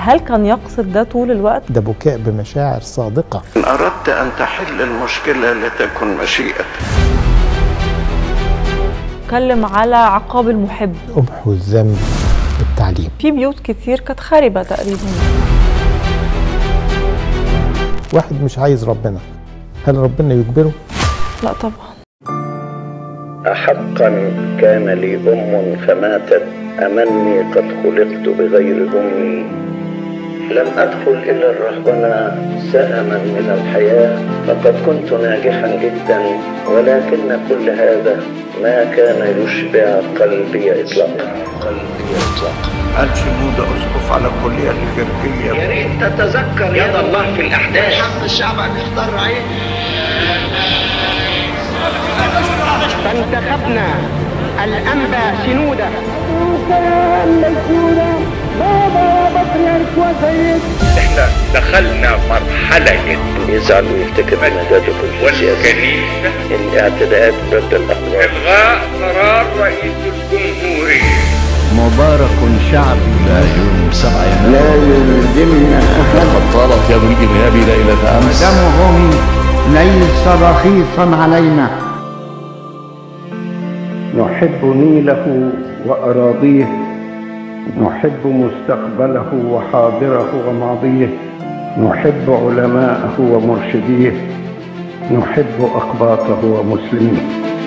هل كان يقصد ده طول الوقت؟ ده بكاء بمشاعر صادقة إن أردت أن تحل المشكلة لتكن مشيئتك اتكلم على عقاب المحب أمحو الذنب بالتعليم في بيوت كتير كانت خاربة تقريبا واحد مش عايز ربنا هل ربنا يجبره؟ لا طبعا أحقا كان لي أم فماتت أمني قد خلقت بغير أمي لم أدخل إلى الرهبنة سأما من الحياة فقد كنت ناجحا جدا ولكن كل هذا ما كان يشبع قلبي إطلاقا قلبي إطلاقا هل شنودة أسقف على الكلية الإغريقية يا ريت تتذكر يد الله في الأحداث حق الشعب أن يختار رعيه فانتخبنا الأنبا سنودة احنا دخلنا مرحلة يزعل ويفتكر ان ده دخول في السياسة والكنيسة الاعتداءات ضد الأخلاق إلغاء قرار رئيس الجمهورية مبارك شعبي لا يوم سبع يناير طالت يد الإرهاب ليلة أمس دمهم ليس رخيصا علينا نحب نيله وأراضيه نحب مستقبله وحاضره وماضيه نحب علماءه ومرشديه نحب أقباطه ومسلميه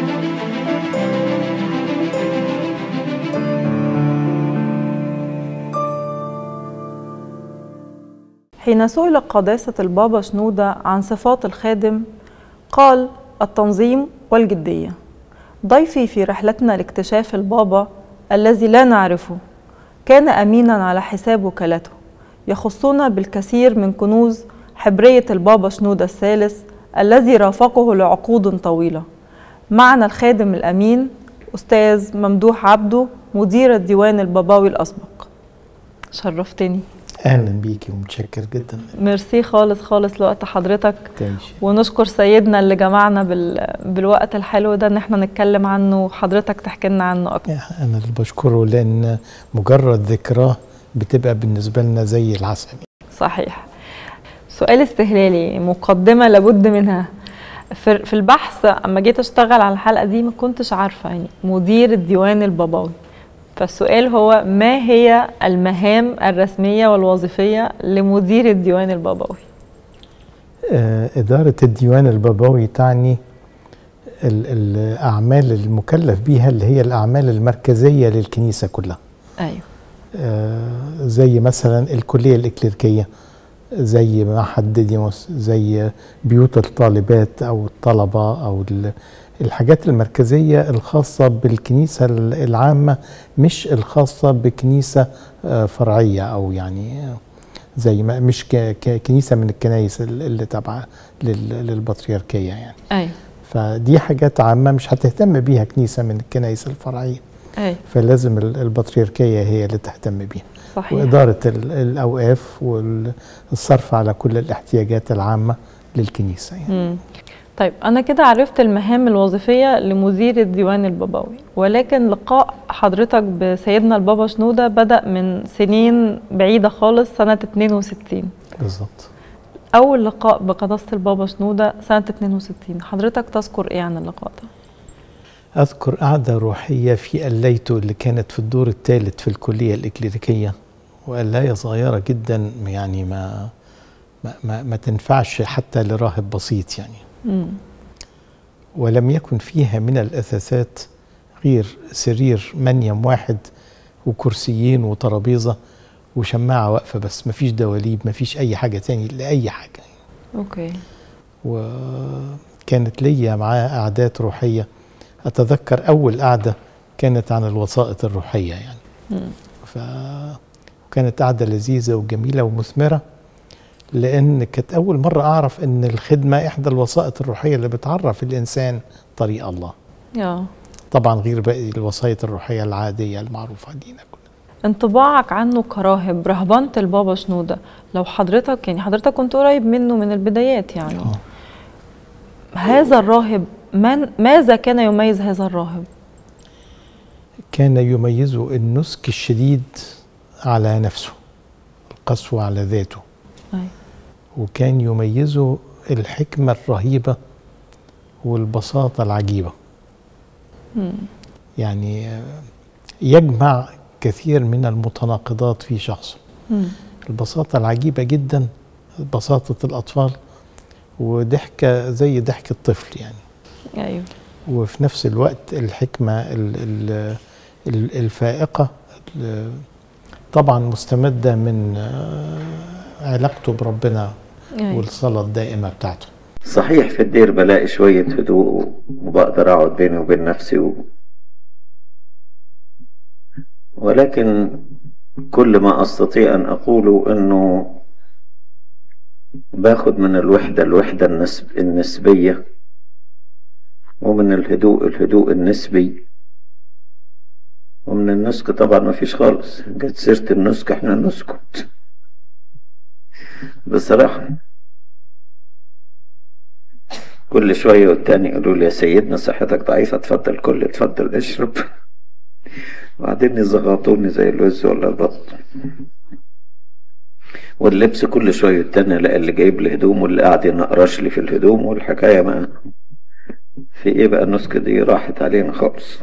حين سئل قداسة البابا شنودة عن صفات الخادم قال التنظيم والجدية ضيفي في رحلتنا لاكتشاف البابا الذي لا نعرفه كان أمينا على حساب وكالته يخصنا بالكثير من كنوز حبرية البابا شنودة الثالث الذي رافقه لعقود طويلة معنا الخادم الأمين أستاذ ممدوح عبده مدير الديوان الباباوي الأسبق شرفتني أهلا بيكي ومتشكر جدا ميرسي خالص خالص لوقت حضرتك تعيشي ونشكر سيدنا اللي جمعنا بال... بالوقت الحلو ده ان احنا نتكلم عنه وحضرتك تحكي لنا عنه اكتر أنا اللي بشكره لأن مجرد ذكراه بتبقى بالنسبة لنا زي العسل صحيح سؤال استهلالي مقدمة لابد منها في في البحث اما جيت اشتغل على الحلقة دي ما كنتش عارفة يعني مدير الديوان الباباوي فالسؤال هو ما هي المهام الرسمية والوظيفية لمدير الديوان الباباوي آه، إدارة الديوان البابوي تعني ال- الأعمال المكلف بيها اللي هي الأعمال المركزية للكنيسة كلها ايوه آه، زي مثلا الكلية الإكليريكية زي معهد ديديموس زي بيوت الطالبات أو الطلبة أو ال- الحاجات المركزية الخاصة بالكنيسة ال- العامة مش الخاصة بكنيسة آه، فرعية أو يعني آه، زي ما مش ك- ك- كنيسة من الكنايس ال- اللي تابعة لل- للبطريركية يعني ايوه فدي حاجات عامة مش هتهتم بيها كنيسة من الكنايس الفرعية ايوه فلازم ال- البطريركية هي اللي تهتم بيها صحيح وإدارة ال- الأوقاف والصرف على كل الاحتياجات العامة للكنيسة يعني. مم. طيب أنا كده عرفت المهام الوظيفية لمدير الديوان البابوي ولكن لقاء حضرتك بسيدنا البابا شنودة بدأ من سنين بعيدة خالص سنة 62 بالظبط أول لقاء بقداسة البابا شنودة سنة 62 حضرتك تذكر إيه عن اللقاء ده؟ أذكر قعدة روحية في الليتو اللي كانت في الدور الثالث في الكلية الإكليريكية وقلاية صغيرة جدا يعني ما ما, ما, ما تنفعش حتى لراهب بسيط يعني مم. ولم يكن فيها من الأثاثات غير سرير منيم واحد وكرسيين وترابيزة وشماعة واقفة بس مفيش دواليب مفيش أي حاجة تاني لأي حاجة أوكي وكانت ليا معاه قعدات روحية أتذكر أول قعدة كانت عن الوسائط الروحية يعني مم. ف كانت قعدة لذيذة وجميلة ومثمرة لأن كانت أول مرة أعرف أن الخدمة إحدى الوسائط الروحية اللي بتعرف الإنسان طريق الله يا طبعا غير باقي الوسائط الروحية العادية المعروفة لينا كلنا انطباعك عنه كراهب رهبنة البابا شنودة لو حضرتك يعني حضرتك كنت قريب منه من البدايات يعني آه. هذا الراهب من ماذا كان يميز هذا الراهب؟ كان يميزه النسك الشديد على نفسه قسوة على ذاته أي. وكان يميزه الحكمة الرهيبة والبساطة العجيبة مم. يعني آه، يجمع كثير من المتناقضات في شخصه مم. البساطة العجيبة جدا بساطة الأطفال وضحكة زي ضحك الطفل يعني أيوه وفي نفس الوقت الحكمة ال- ال- ال- الفائقة ال- طبعا مستمدة من آه، علاقته بربنا أيوه والصلاة الدائمة بتاعته صحيح في الدير بلاقي شوية هدوء وبقدر أقعد بيني وبين نفسي و... ولكن كل ما أستطيع أن أقوله أنه باخد من الوحدة الوحدة النسب النسبية ومن الهدوء الهدوء النسبي ومن النسك طبعا ما فيش خالص جت سيرة النسك احنا نسكت بصراحة كل شوية والتاني يقولوا لي يا سيدنا صحتك ضعيفة اتفضل كل اتفضل اشرب وبعدين يزغطوني زي الوز ولا البط واللبس كل شوية والتاني الاقي اللي جايب لي هدوم واللي قاعد ينقرش لي في الهدوم والحكاية ما في ايه بقى النسكة دي راحت علينا خالص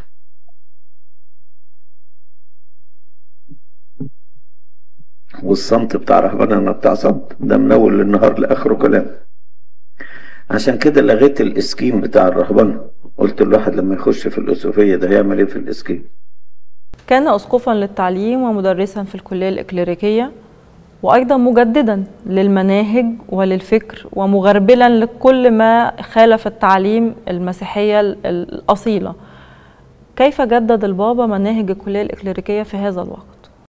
والصمت بتاع رهبانة بتاع صمت ده من اول النهار لاخره كلام عشان كده لغيت الاسكيم بتاع الرهبنة قلت الواحد لما يخش في الأسوفية ده هيعمل ايه في الاسكيم كان أسقفا للتعليم ومدرسا في الكلية الإكليريكية وأيضا مجددا للمناهج وللفكر ومغربلا لكل ما خالف التعليم المسيحية ال- الأصيلة كيف جدد البابا مناهج الكلية الإكليريكية في هذا الوقت؟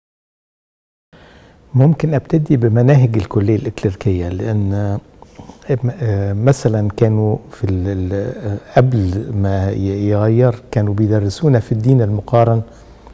ممكن ابتدي بمناهج الكليه الاكليريكيه لان آه، آه، مثلا كانوا في ال- ال- آه، قبل ما ي- يغير كانوا بيدرسونا في الدين المقارن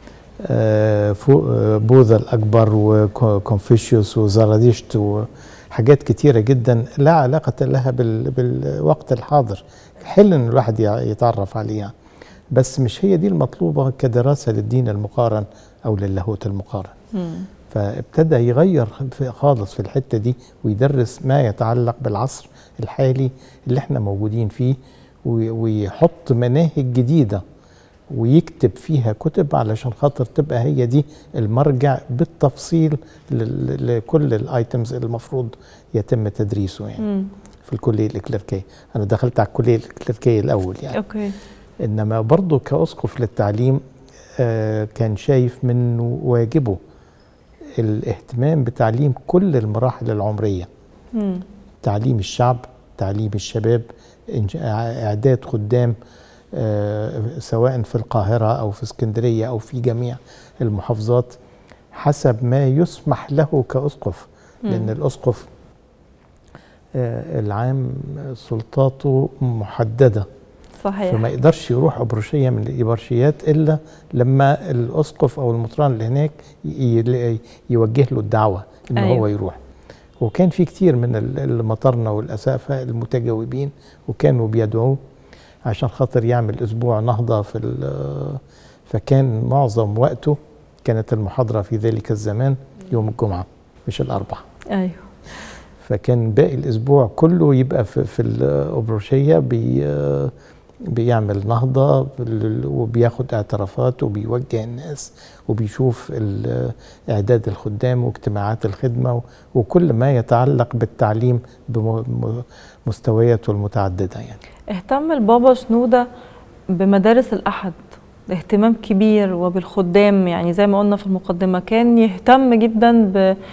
آه، فوق آه، بوذا الاكبر وكونفوشيوس وزرادشت وحاجات كتيره جدا لا علاقه لها بال- بالوقت الحاضر حل ان الواحد يع- يتعرف عليها بس مش هي دي المطلوبه كدراسه للدين المقارن او للاهوت المقارن فابتدى يغير في خالص في الحته دي ويدرس ما يتعلق بالعصر الحالي اللي احنا موجودين فيه وي- ويحط مناهج جديده ويكتب فيها كتب علشان خاطر تبقى هي دي المرجع بالتفصيل لل- لكل الايتمز اللي المفروض يتم تدريسه يعني مم. في الكليه الاكليريكيه انا دخلت على الكليه الاكليريكيه الاول يعني أوكي انما برضه كاسقف للتعليم آه، كان شايف منه واجبه الاهتمام بتعليم كل المراحل العمريه مم. تعليم الشعب تعليم الشباب إنج- اعداد خدام آه، سواء في القاهره او في اسكندريه او في جميع المحافظات حسب ما يسمح له كاسقف لان الاسقف آه، العام سلطاته محدده صحيح فما يقدرش يروح أبروشية من الإبرشيات إلا لما الأسقف أو المطران اللي هناك ي- ي- يوجه له الدعوة إن أيوة. هو يروح وكان في كتير من ال- المطرنة والأسافة المتجاوبين وكانوا بيدعوه عشان خاطر يعمل أسبوع نهضة في ال- فكان معظم وقته كانت المحاضرة في ذلك الزمان يوم الجمعة مش الأربع أيوه فكان باقي الاسبوع كله يبقى في, في الابروشيه بي بيعمل نهضه بال- وبياخد اعترافات وبيوجه الناس وبيشوف ال- اعداد الخدام واجتماعات الخدمه و- وكل ما يتعلق بالتعليم بمستوياته المتعدده يعني اهتم البابا شنودة بمدارس الأحد اهتمام كبير وبالخدام يعني زي ما قلنا في المقدمة كان يهتم جدا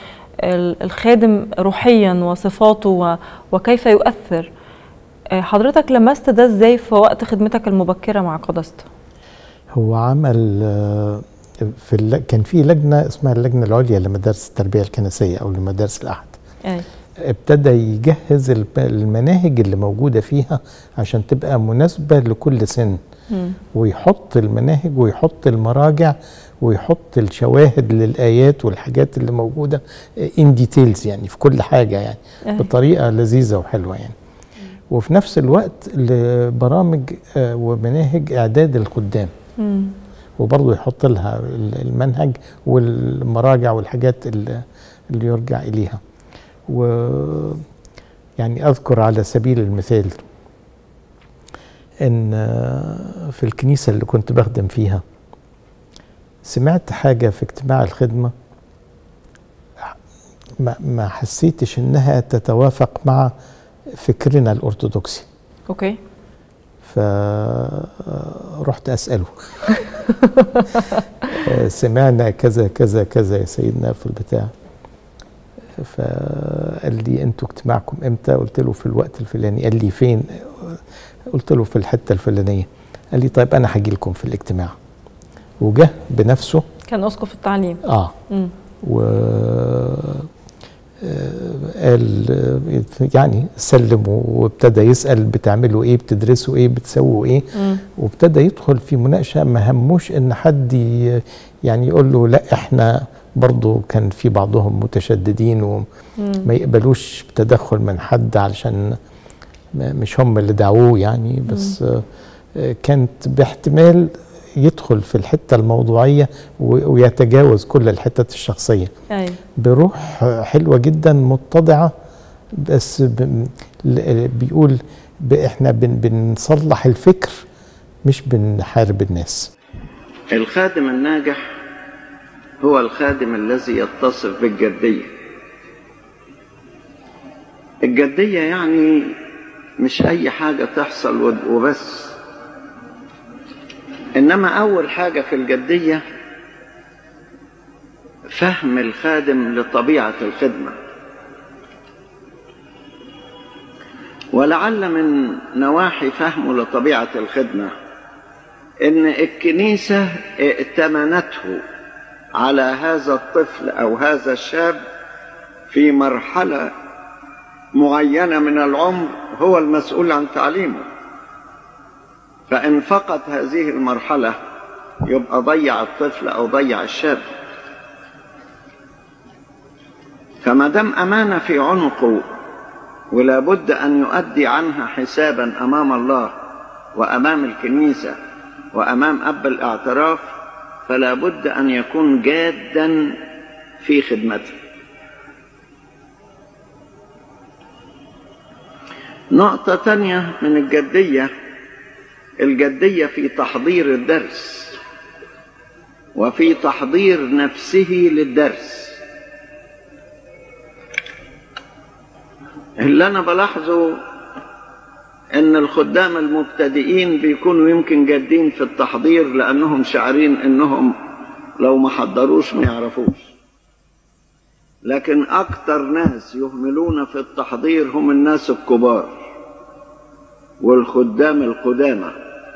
بالخادم روحيا وصفاته و- وكيف يؤثر آه، حضرتك لمست ده ازاي في وقت خدمتك المبكرة مع قداسته هو عمل آه، في الل- كان في لجنه اسمها اللجنه العليا لمدارس التربيه الكنسيه او لمدارس الاحد أي. ابتدى يجهز الب- المناهج اللي موجودة فيها عشان تبقى مناسبة لكل سن مم. ويحط المناهج ويحط المراجع ويحط الشواهد للآيات والحاجات اللي موجودة ان ديتيلز يعني في كل حاجة يعني أي. بطريقة لذيذة وحلوة يعني وفي نفس الوقت لبرامج آه، ومناهج إعداد الخدام مم. وبرضه يحط لها ال- المنهج والمراجع والحاجات ال- اللي يرجع إليها و يعني أذكر على سبيل المثال إن في الكنيسة اللي كنت بخدم فيها سمعت حاجة في اجتماع الخدمة ما, ما حسيتش إنها تتوافق مع فكرنا الأرثوذكسي اوكي فرحت أسأله سمعنا كذا كذا كذا يا سيدنا في البتاع فقال لي انتوا اجتماعكم امتى قلت له في الوقت الفلاني قال لي فين قلت له في الحته الفلانيه قال لي طيب انا هاجي لكم في الاجتماع وجه بنفسه كان اسقف التعليم اه مم. و قال يعني سلم وابتدى يسال بتعملوا ايه بتدرسوا ايه بتسووا ايه مم. وابتدى يدخل في مناقشه ما هموش ان حد ي- يعني يقول له لا احنا برضه كان في بعضهم متشددين وما يقبلوش تدخل من حد علشان ما- مش هم اللي دعوه يعني بس آه، آه، كانت باحتمال يدخل في الحته الموضوعيه و- ويتجاوز كل الحتت الشخصيه ايوه بروح حلوة جدا متضعة بس ب- ل- بيقول ب- احنا بن بنصلح الفكر مش بنحارب الناس الخادم الناجح هو الخادم الذي يتصف بالجدية الجدية يعني مش أي حاجة تحصل وب- وبس إنما أول حاجة في الجدية فهم الخادم لطبيعة الخدمة ولعل من نواحي فهمه لطبيعة الخدمة ان الكنيسه ائتمنته على هذا الطفل او هذا الشاب في مرحله معينه من العمر هو المسؤول عن تعليمه فان فقد هذه المرحله يبقى ضيع الطفل او ضيع الشاب فما دام امانه في عنقه ولا بد ان يؤدي عنها حسابا امام الله وامام الكنيسه وامام اب الاعتراف فلا بد ان يكون جادا في خدمته نقطه تانيه من الجديه الجديه في تحضير الدرس وفي تحضير نفسه للدرس اللي انا بلاحظه ان الخدام المبتدئين بيكونوا يمكن جادين في التحضير لانهم شاعرين انهم لو ما حضروش ما يعرفوش لكن اكتر ناس يهملون في التحضير هم الناس الكبار والخدام القدامى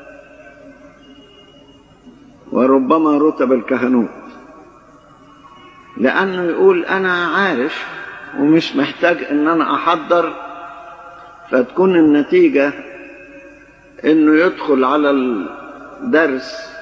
وربما رتب الكهنوت لانه يقول انا عارف ومش محتاج ان انا احضر فتكون النتيجة انه يدخل على الدرس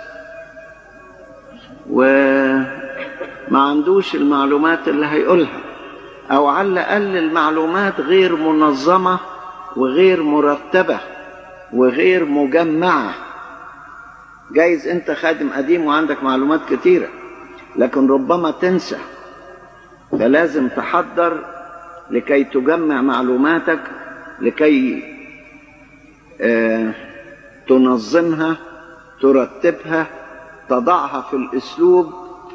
وما عندوش المعلومات اللي هيقولها او على الاقل المعلومات غير منظمة وغير مرتبة وغير مجمعة جايز انت خادم قديم وعندك معلومات كتيرة لكن ربما تنسى فلازم تحضر لكي تجمع معلوماتك لكي آه تنظمها ترتبها تضعها في الاسلوب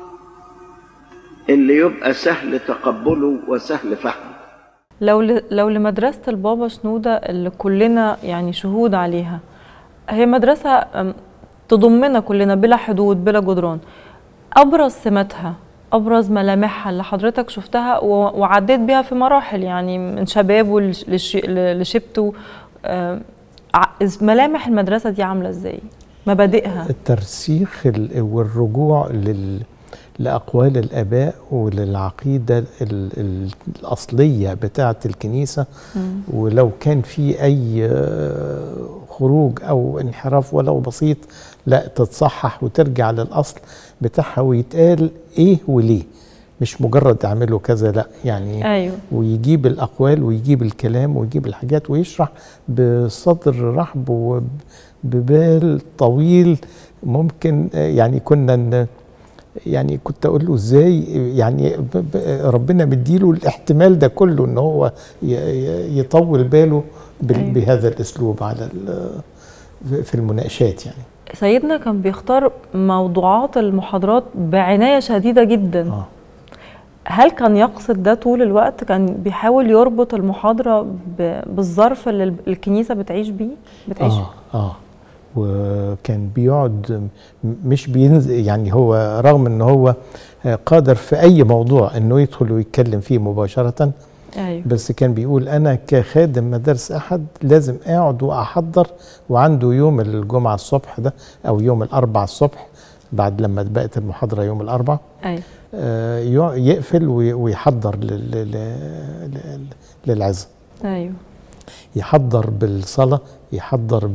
اللي يبقى سهل تقبله وسهل فهمه لو ل... لو لمدرسة البابا شنودة اللي كلنا يعني شهود عليها هي مدرسة أم، تضمنا كلنا بلا حدود بلا جدران أبرز سماتها أبرز ملامحها اللي حضرتك شفتها و... وعديت بيها في مراحل يعني من شبابه لش... لش... لشبته أم، ع- ملامح المدرسة دي عاملة ازاي؟ مبادئها الترسيخ ال- والرجوع لل لأقوال الآباء وللعقيدة ال- ال- الأصلية بتاعة الكنيسة ولو كان في أي آه، خروج أو انحراف ولو بسيط لا تتصحح وترجع للأصل بتاعها ويتقال إيه وليه مش مجرد اعمله كذا لا يعني أيوه ويجيب الأقوال ويجيب الكلام ويجيب الحاجات ويشرح بصدر رحب وببال طويل ممكن آه، يعني كنا ن- يعني كنت اقول له ازاي يعني ب- ب- ربنا مديله الاحتمال ده كله ان هو ي- ي- يطول باله بال- أيوة. بهذا الاسلوب على ال- في المناقشات يعني سيدنا كان بيختار موضوعات المحاضرات بعناية شديدة جدا اه هل كان يقصد ده طول الوقت كان بيحاول يربط المحاضرة ب- بالظرف اللي ال- الكنيسة بتعيش بيه بتعيش اه اه وكان بيقعد م- مش بينزل يعني هو رغم ان هو آه، قادر في اي موضوع انه يدخل ويتكلم فيه مباشره ايوه بس كان بيقول انا كخادم مدارس احد لازم اقعد واحضر وعنده يوم الجمعه الصبح ده او يوم الاربع الصبح بعد لما بقت المحاضره يوم الاربع ايوه آه، يق- يقفل وي- ويحضر لل- لل- لل- للعظه ايوه يحضر بالصلاه يحضر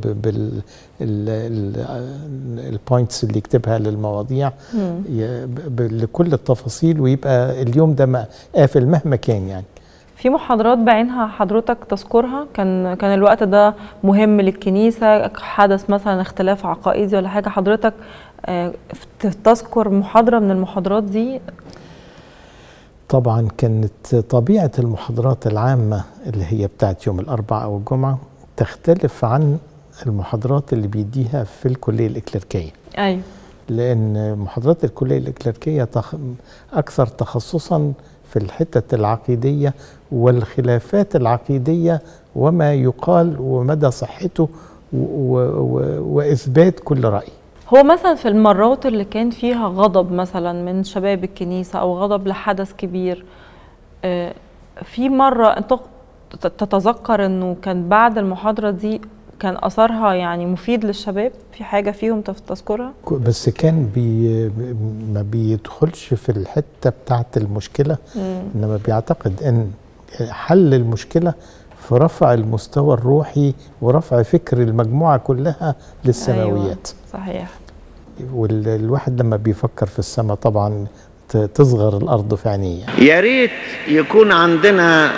بالبوينتس اللي يكتبها للمواضيع مم. ي- ب- ب- لكل التفاصيل ويبقى اليوم ده ما- قافل مهما كان يعني في محاضرات بعينها حضرتك تذكرها كان كان الوقت ده مهم للكنيسة حدث مثلا اختلاف عقائدي ولا حاجة حضرتك آه، تذكر محاضرة من المحاضرات دي طبعا كانت طبيعة المحاضرات العامة اللي هي بتاعت يوم الأربعاء أو الجمعة تختلف عن المحاضرات اللي بيديها في الكلية الإكليركية ايوه لأن محاضرات الكلية الإكليركية تخ... أكثر تخصصا في الحتة العقيدية والخلافات العقيدية وما يقال ومدى صحته و... و... و... وإثبات كل رأي هو مثلا في المرات اللي كان فيها غضب مثلا من شباب الكنيسة أو غضب لحدث كبير آه، في مرة أنت تت- تتذكر أنه كان بعد المحاضرة دي كان أثرها يعني مفيد للشباب في حاجة فيهم تف- تذكرها؟ ك- بس كان بي... ما بيدخلش في الحتة بتاعت المشكلة انما بيعتقد ان حل المشكله في رفع المستوى الروحي ورفع فكر المجموعه كلها للسماويات أيوة صحيح والواحد لما بيفكر في السماء طبعا ت- تصغر الارض في عينيه يا ريت يكون عندنا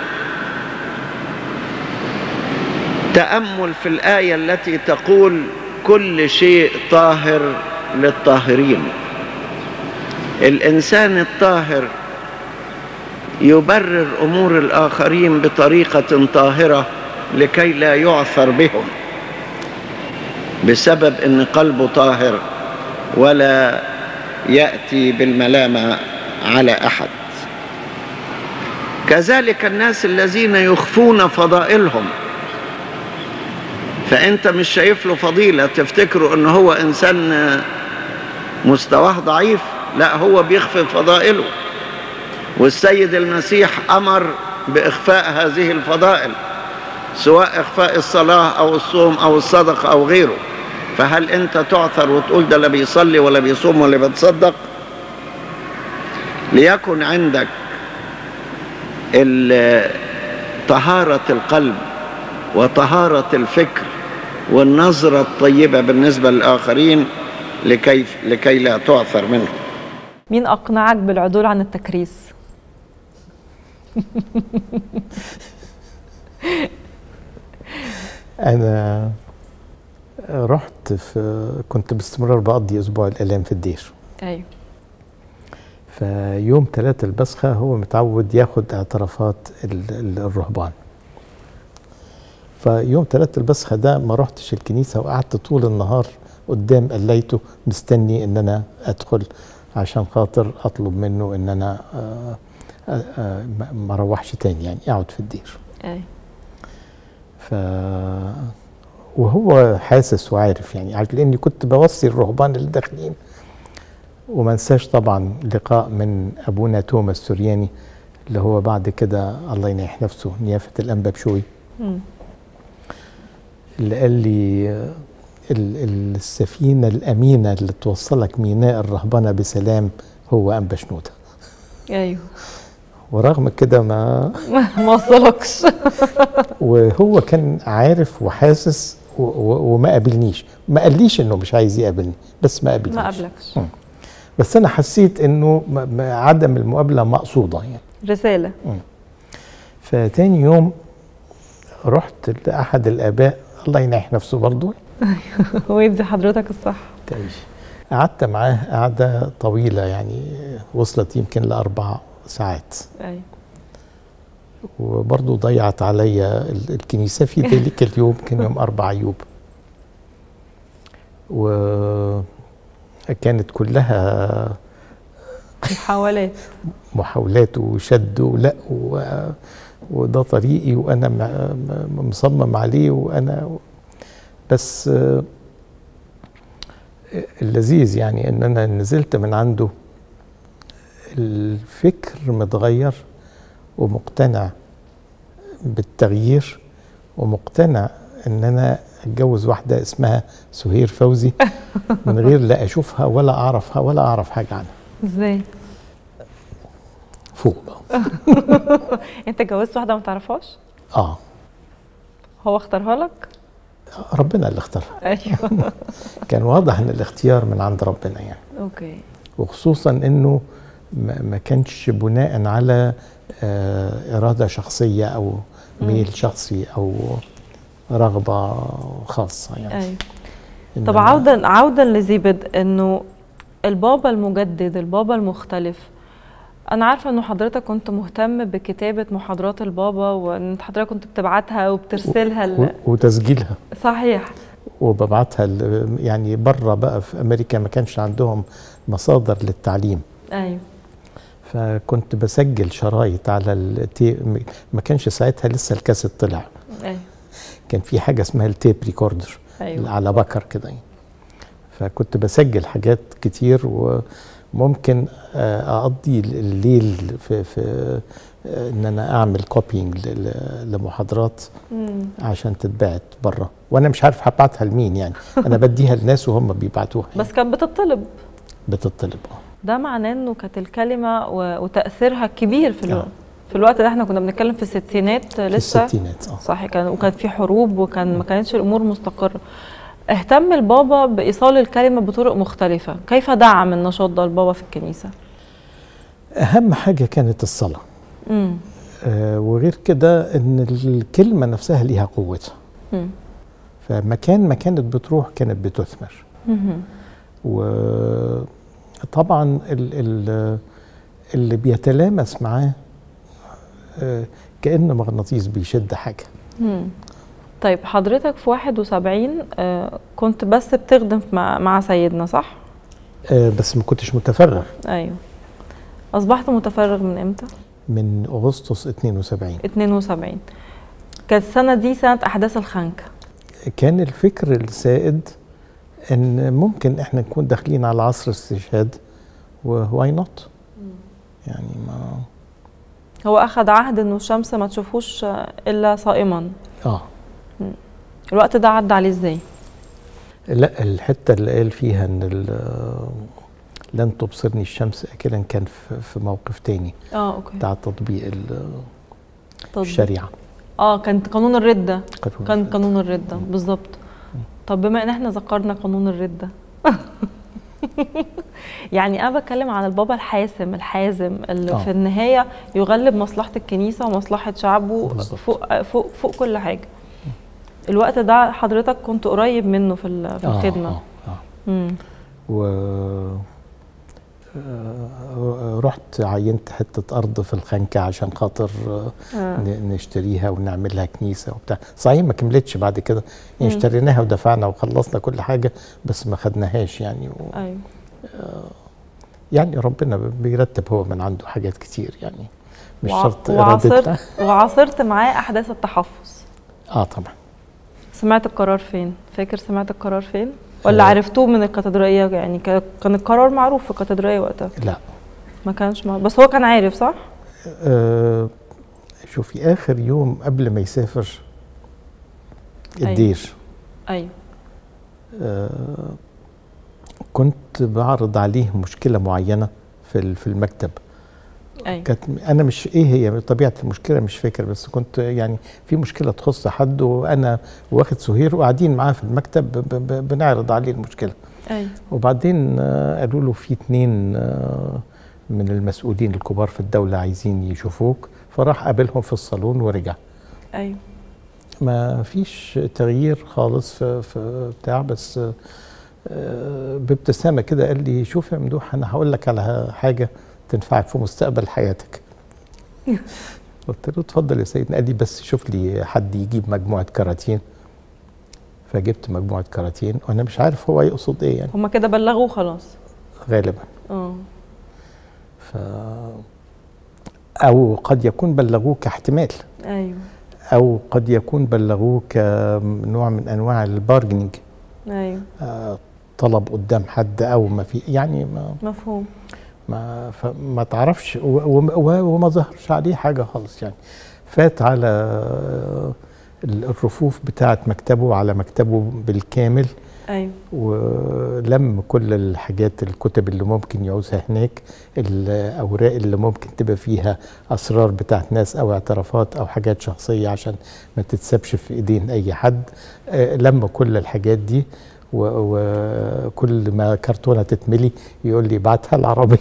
تامل في الايه التي تقول كل شيء طاهر للطاهرين الانسان الطاهر يبرر امور الاخرين بطريقه طاهره لكي لا يعثر بهم بسبب ان قلبه طاهر ولا ياتي بالملامه على احد كذلك الناس الذين يخفون فضائلهم فانت مش شايف له فضيله تفتكروا ان هو انسان مستواه ضعيف لا هو بيخفي فضائله والسيد المسيح امر باخفاء هذه الفضائل سواء اخفاء الصلاه او الصوم او الصدقه او غيره فهل انت تعثر وتقول ده لا بيصلي ولا بيصوم ولا بيتصدق ليكن عندك ال- طهاره القلب وطهاره الفكر والنظره الطيبه بالنسبه للاخرين لكي لكي لا تعثر منهم مين أقنعك بالعدول عن التكريس؟ انا رحت في كنت باستمرار بقضي اسبوع الالام في الدير أيوه فيوم ثلاثة البسخة هو متعود ياخد اعترافات ال- ال- الرهبان فيوم ثلاثة البسخة ده ما رحتش الكنيسة وقعدت طول النهار قدام قليته مستني ان انا ادخل عشان خاطر اطلب منه ان انا آه، آه، آه، ما- ما اروحش تاني يعني اقعد في الدير أيوه ف وهو حاسس وعارف يعني عارف لاني كنت بوصي الرهبان اللي داخلين وما انساش طبعا لقاء من ابونا توما السورياني اللي هو بعد كده الله ينيح نفسه نيافه الانبا بشوي مم. اللي قال لي آه، ال- السفينه الامينه اللي توصلك ميناء الرهبنه بسلام هو انبا شنوده أيوه ورغم كده ما ما وصلكش وهو كان عارف وحاسس و- و- وما قابلنيش ما قاليش انه مش عايز يقابلني بس ما قابلنيش ما قبلكش مم. بس انا حسيت انه م- م- عدم المقابله مقصوده يعني رسالة فتاني يوم رحت لاحد الاباء الله ينيح نفسه برضه ويدي حضرتك الصح تعيش قعدت معاه قعدة طويلة يعني وصلت يمكن لأربع ساعات ايوه وبرضه ضيعت عليا ال- الكنيسة في ذلك اليوم كان يوم أربع أيوب وكانت كلها محاولات محاولات وشد ولأ و... وده طريقي وأنا م... م- مصمم عليه وأنا بس آه، اللذيذ يعني إن أنا نزلت من عنده الفكر متغير ومقتنع بالتغيير ومقتنع ان انا اتجوز واحده اسمها سهير فوزي من غير لا اشوفها ولا اعرفها ولا اعرف حاجه عنها ازاي فوق بقى انت اتجوزت واحده ما تعرفهاش اه هو اختارها لك ربنا اللي اختارها ايوه كان واضح ان الاختيار من عند ربنا يعني اوكي وخصوصا انه ما ما كانش بناء على آه، اراده شخصيه او ميل شخصي او رغبه خاصه يعني ايوه طب إنما- عودا عودا لزيبد انه البابا المجدد البابا المختلف انا عارفه انه حضرتك كنت مهتم بكتابه محاضرات البابا وان حضرتك كنت بتبعتها وبترسلها و- ل... وتسجيلها صحيح وببعتها ل- يعني بره بقى في امريكا ما كانش عندهم مصادر للتعليم ايوه فكنت بسجل شرايط على التي ما كانش ساعتها لسه الكاسيت طلع ايوه كان في حاجه اسمها التيب ريكوردر ايوه على بكر كده يعني. فكنت بسجل حاجات كتير وممكن آه، اقضي الليل في في آه، ان انا اعمل كوبينج لمحاضرات مم. عشان تتبعت بره وانا مش عارف هبعتها لمين يعني انا بديها لناس وهم بيبعتوها يعني. بس كانت بتطلب بتطلب اه ده معناه انه كانت الكلمه و... وتاثيرها كبير في الوقت آه. في الوقت ده احنا كنا بنتكلم في الستينات في لسه الستينات اه صح كان وكان في حروب وكان ما كانتش الامور مستقره اهتم البابا بايصال الكلمه بطرق مختلفه كيف دعم النشاط ده البابا في الكنيسه اهم حاجه كانت الصلاه امم آه وغير كده ان الكلمه نفسها ليها قوتها مم. فمكان ما كانت بتروح كانت بتثمر مهم. وطبعا ال ال اللي بيتلامس معاه آه، كأنه مغناطيس بيشد حاجة مم. طيب حضرتك في 71 آه كنت بس بتخدم في- مع, مع سيدنا صح؟ آه، بس ما كنتش متفرغ ايوه اصبحت متفرغ من امتى؟ من أغسطس 72 72 كانت السنه دي سنه احداث الخنكه كان الفكر السائد ان ممكن احنا نكون داخلين على عصر استشهاد وواي نوت يعني ما هو اخذ عهد انه الشمس ما تشوفوش آه، الا صائما اه الوقت ده عدى عليه ازاي؟ لا الحته اللي قال فيها ان ال- لن تبصرني الشمس اكلا كان في في موقف تاني اه اوكي بتاع تطبيق ال- تطبيق. الشريعه اه كان قانون الردة قانون كان الردة. قانون الردة بالظبط طب بما ان احنا ذكرنا قانون الردة يعني انا بتكلم عن البابا الحاسم الحازم اللي آه. في النهاية يغلب مصلحة الكنيسة ومصلحة شعبه بالظبط. فوق فوق فوق كل حاجة الوقت ده حضرتك كنت قريب منه في ال- في آه، الخدمة اه اه مم. و آه، رحت عينت حته ارض في الخنكه عشان خاطر آه، آه. ن- نشتريها ونعملها كنيسه وبتاع صحيح ما كملتش بعد كده يعني مم. اشتريناها ودفعنا وخلصنا كل حاجه بس ما خدناهاش يعني و... ايوه يعني ربنا بيرتب هو من عنده حاجات كتير يعني مش وع- شرط ارادتنا وعاصرت وعاصرت معاه احداث التحفظ اه طبعا سمعت القرار فين؟ فاكر سمعت القرار فين؟ ولا آه. عرفتوه من الكاتدرائية يعني ك- كان القرار معروف في الكاتدرائية وقتها لا ما كانش معروف بس هو كان عارف صح؟ آه شوفي اخر يوم قبل ما يسافر أيوة. الدير ايوه آه كنت بعرض عليه مشكله معينه في ال- في المكتب ايوه كانت انا مش ايه هي طبيعه المشكله مش فاكر بس كنت يعني في مشكله تخص حد وانا واخد سهير وقاعدين معاه في المكتب ب- ب- بنعرض عليه المشكله ايوه وبعدين آه، قالوا له في اتنين آه، من المسؤولين الكبار في الدولة عايزين يشوفوك فراح قابلهم في الصالون ورجع ايوه ما فيش تغيير خالص في, في بتاع بس آه، آه، بابتسامه كده قال لي شوف يا ممدوح انا هقول لك على حاجه تنفعك في مستقبل حياتك قلت له اتفضل يا سيدنا قال لي بس شوف لي حد يجيب مجموعه كراتين فجبت مجموعه كراتين وانا مش عارف هو يقصد ايه يعني هما كده بلغوه خلاص غالبا اه ف او قد يكون بلغوه كاحتمال ايوه او قد يكون بلغوه كنوع من انواع البارجنينج ايوه آه، طلب قدام حد او ما في يعني ما مفهوم ما فما تعرفش و- و- و- وما ظهرش عليه حاجه خالص يعني فات على آه، الرفوف بتاعه مكتبه على مكتبه بالكامل ايوه ولم كل الحاجات الكتب اللي ممكن يعوزها هناك الاوراق اللي ممكن تبقى فيها اسرار بتاعت ناس او اعترافات او حاجات شخصيه عشان ما تتسابش في ايدين اي حد آه، لم كل الحاجات دي و- وكل ما كرتونه تتملي يقول لي ابعتها العربيه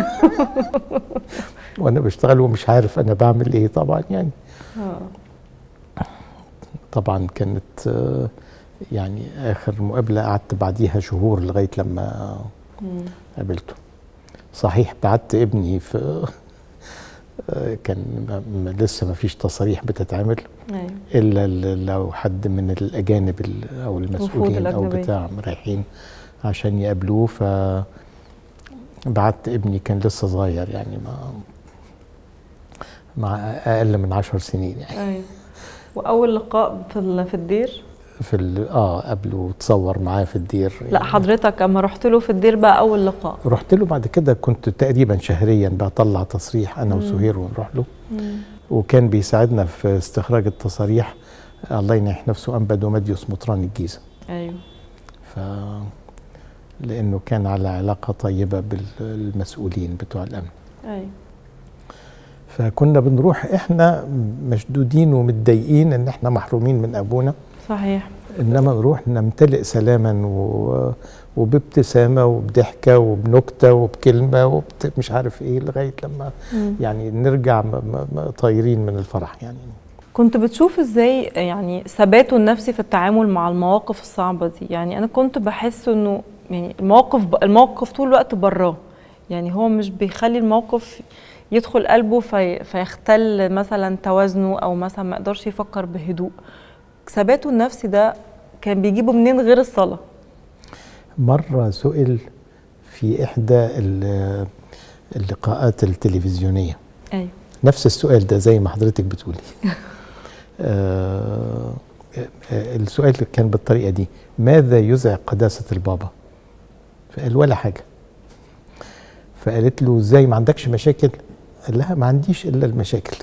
وانا بشتغل ومش عارف انا بعمل ايه طبعا يعني اه طبعا كانت آه، يعني اخر مقابله قعدت بعديها شهور لغايه لما مم. قابلته صحيح بعت ابني في آه، كان ما- ما- لسه ما فيش تصاريح بتتعمل ايوه الا ال- لو حد من الاجانب ال- او المسؤولين او الأجنبية. بتاع رايحين عشان يقابلوه ف بعت ابني كان لسه صغير يعني ما مع اقل من عشر سنين يعني ايوه واول لقاء في ال- في الدير في ال- اه قبله وتصور معاه في الدير لا حضرتك اما رحت له في الدير بقى اول لقاء رحت له بعد كده كنت تقريبا شهريا بطلع تصريح انا مم. وسهير ونروح له مم. وكان بيساعدنا في استخراج التصاريح الله ينيح نفسه انبا دوماديوس مطران الجيزه ايوه ف لانه كان على علاقه طيبه بالمسؤولين بتوع الامن ايوه فكنا بنروح احنا مشدودين ومتضايقين ان احنا محرومين من ابونا صحيح انما نروح نمتلئ سلاما و... وبابتسامه وبضحكه وبنكته وبكلمه وبت... مش عارف ايه لغايه لما مم. يعني نرجع م... م... م... طايرين من الفرح يعني كنت بتشوف ازاي يعني ثباته النفسي في التعامل مع المواقف الصعبة دي يعني انا كنت بحس انه يعني الموقف الموقف طول الوقت براه يعني هو مش بيخلي الموقف يدخل قلبه في فيختل مثلا توازنه او مثلا ما يقدرش يفكر بهدوء ثباته النفسي ده كان بيجيبه منين غير الصلاة مره سئل في احدى ال- اللقاءات التلفزيونيه ايوه نفس السؤال ده زي ما حضرتك بتقولي آه آه، السؤال كان بالطريقه دي ماذا يزعج قداسه البابا فقال ولا حاجه فقالت له ازاي ما عندكش مشاكل قال لها ما عنديش الا المشاكل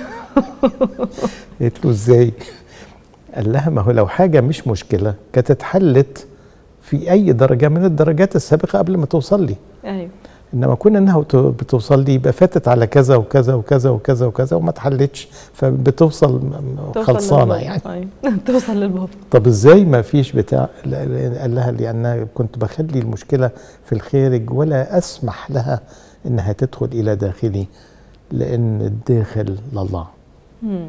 قالت له ازاي قال لها ما هو لو حاجه مش مشكله كانت اتحلت في اي درجه من الدرجات السابقه قبل ما توصل لي ايوه انما كون انها بت- بتوصل لي يبقى فاتت على كذا وكذا وكذا وكذا وكذا وما اتحلتش فبتوصل م- م- توصل خلصانه للبابا. يعني أيوة. توصل للبابا طب ازاي ما فيش بتاع لا- لا- قال لها لانها كنت بخلي المشكله في الخارج ولا اسمح لها انها تدخل الى داخلي لان الداخل لله مم.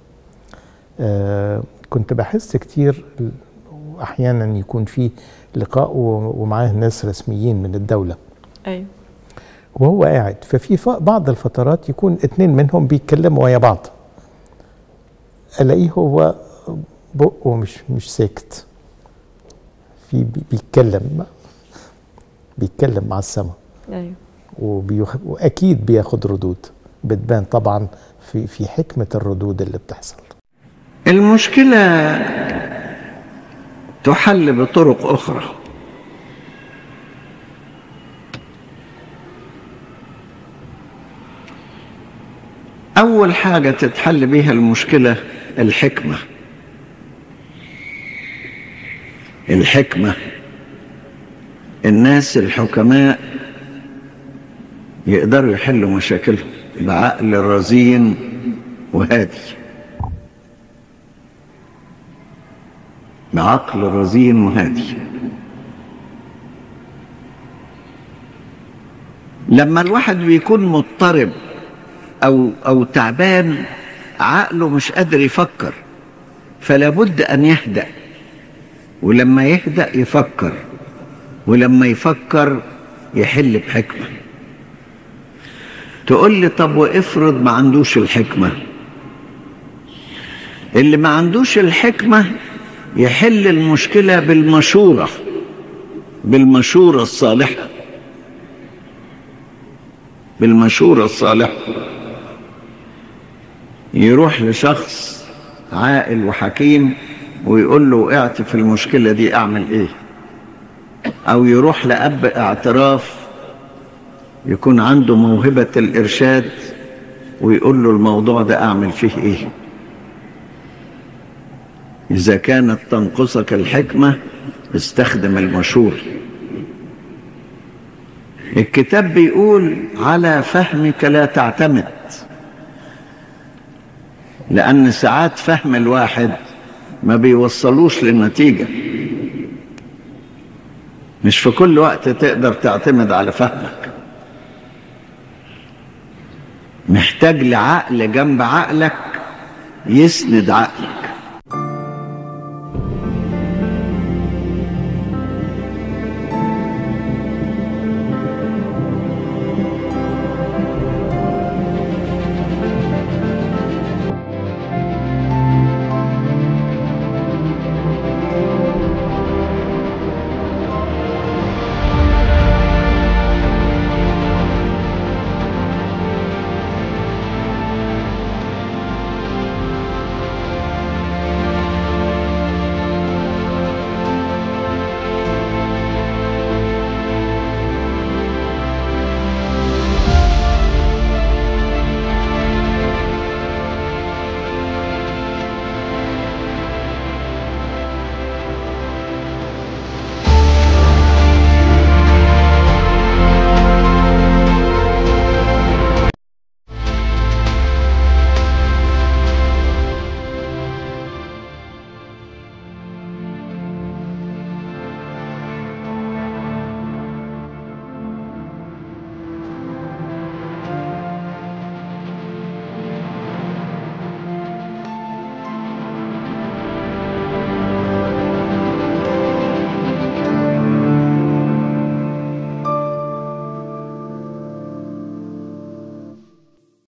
آه كنت بحس كتير واحيانا يكون في لقاء و- ومعاه ناس رسميين من الدوله ايوه وهو قاعد ففي ف- بعض الفترات يكون اتنين منهم بيتكلموا ويا بعض الاقيه هو بقه مش مش ساكت في بي- بيتكلم بيتكلم مع السماء ايوه وبيخ... واكيد بياخد ردود بتبان طبعا في في حكمه الردود اللي بتحصل المشكلة تحل بطرق أخرى أول حاجة تتحل بيها المشكلة الحكمة الحكمة الناس الحكماء يقدروا يحلوا مشاكلهم بعقل رزين وهادي بعقل رزين وهادي لما الواحد بيكون مضطرب او او تعبان عقله مش قادر يفكر فلا بد ان يهدأ ولما يهدأ يفكر ولما يفكر يحل بحكمة تقول لي طب وافرض ما عندوش الحكمة اللي ما عندوش الحكمة يحل المشكلة بالمشورة بالمشورة الصالحة بالمشورة الصالحة يروح لشخص عاقل وحكيم ويقول له وقعت في المشكلة دي أعمل إيه أو يروح لأب اعتراف يكون عنده موهبة الإرشاد ويقول له الموضوع ده أعمل فيه إيه إذا كانت تنقصك الحكمة استخدم المشورة الكتاب بيقول على فهمك لا تعتمد لأن ساعات فهم الواحد ما بيوصلوش للنتيجة مش في كل وقت تقدر تعتمد على فهمك محتاج لعقل جنب عقلك يسند عقلك